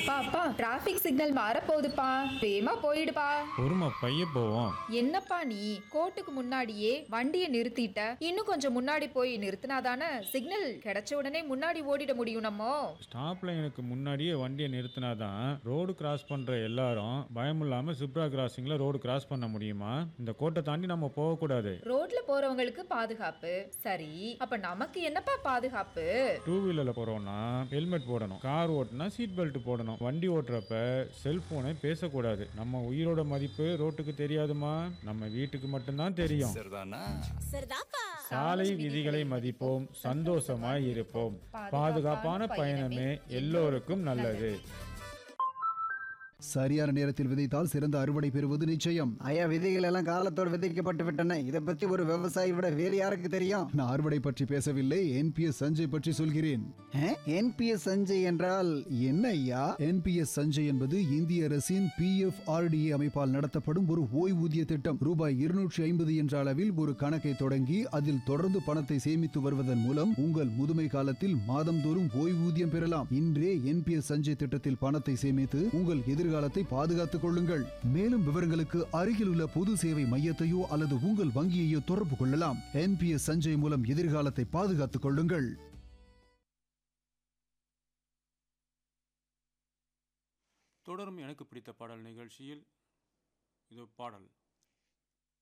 அப்பா அப்பா traffic signal மாறப்போகுதுப்பா வேகமா போயிடுப்பா பொறுமை பைய போவோம் என்னப்பா நீ கோர்ட்டுக்கு முன்னாடியே வண்டியை நிறுத்திட்ட இன்னும் கொஞ்சம் முன்னாடி போய் நிறுத்தினாதானே சிக்னல் கிடைச்ச உடனே முன்னாடி ஓடிட முடியும் நம்ம ஸ்டாப் லைனுக்கு முன்னாடியே வண்டியை நிறுத்தினாதான் ரோடு கிராஸ் பண்ற எல்லாரும் பயம் இல்லாம சிப்ரா கிராசிங்ல ரோடு கிராஸ் பண்ண முடியுமா இந்த கோட்டை தாண்டி நம்ம போகக்கூடாது ரோட்ல போறவங்களுக்கு பாதுகாப்பு சரி அப்ப நமக்கு என்னப்பா பாதுகாப்பு டூ வீலர்ல போறோம்னா ஹெல்மெட் போடணும் கார் ஓட்டினா சீட் பெல்ட் போடணும் வண்டி ஓட்டுறப்ப செல்போனை பேசக்கூடாது நம்ம உயிரோட மதிப்பு ரோட்டுக்கு தெரியாதுமா நம்ம வீட்டுக்கு மட்டும்தான் தெரியும் சாலை விதிகளை மதிப்போம் சந்தோஷமாய் இருப்போம் பாதுகாப்பான பயணமே எல்லோருக்கும் நல்லது சரியான நேரத்தில் விதைத்தால் சிறந்த அறுவடை பெறுவது நிச்சயம் ஐயா விதைகள் எல்லாம் காலத்தோடு விதைக்கப்பட்டு விட்டன இதை பத்தி ஒரு விவசாயி விட வேறு யாருக்கு தெரியும் நான் அறுவடை பற்றி பேசவில்லை என்பிஎஸ் சஞ்சய் பற்றி சொல்கிறேன் என்பிஎஸ் சஞ்சய் என்றால் என்ன ஐயா என்பிஎஸ் சஞ்சய் என்பது இந்திய அரசின் பி எஃப் ஆர்டிஏ அமைப்பால் நடத்தப்படும் ஒரு ஓய்வூதிய திட்டம் ரூபாய் இருநூற்றி ஐம்பது என்ற அளவில் ஒரு கணக்கை தொடங்கி அதில் தொடர்ந்து பணத்தை சேமித்து வருவதன் மூலம் உங்கள் முதுமை காலத்தில் மாதந்தோறும் ஓய்வூதியம் பெறலாம் இன்றே என்பிஎஸ் சஞ்சய் திட்டத்தில் பணத்தை சேமித்து உங்கள் எதிர்காலத்தை பாதுகாத்துக் கொள்ளுங்கள் மேலும் விவரங்களுக்கு அருகில் உள்ள பொது சேவை மையத்தையோ அல்லது உங்கள் வங்கியையோ தொடர்பு கொள்ளலாம் என்பிஎஸ் சஞ்சய் மூலம் எதிர்காலத்தை பாதுகாத்துக் கொள்ளுங்கள் தொடரும் எனக்கு பிடித்த பாடல் நிகழ்ச்சியில் இது பாடல்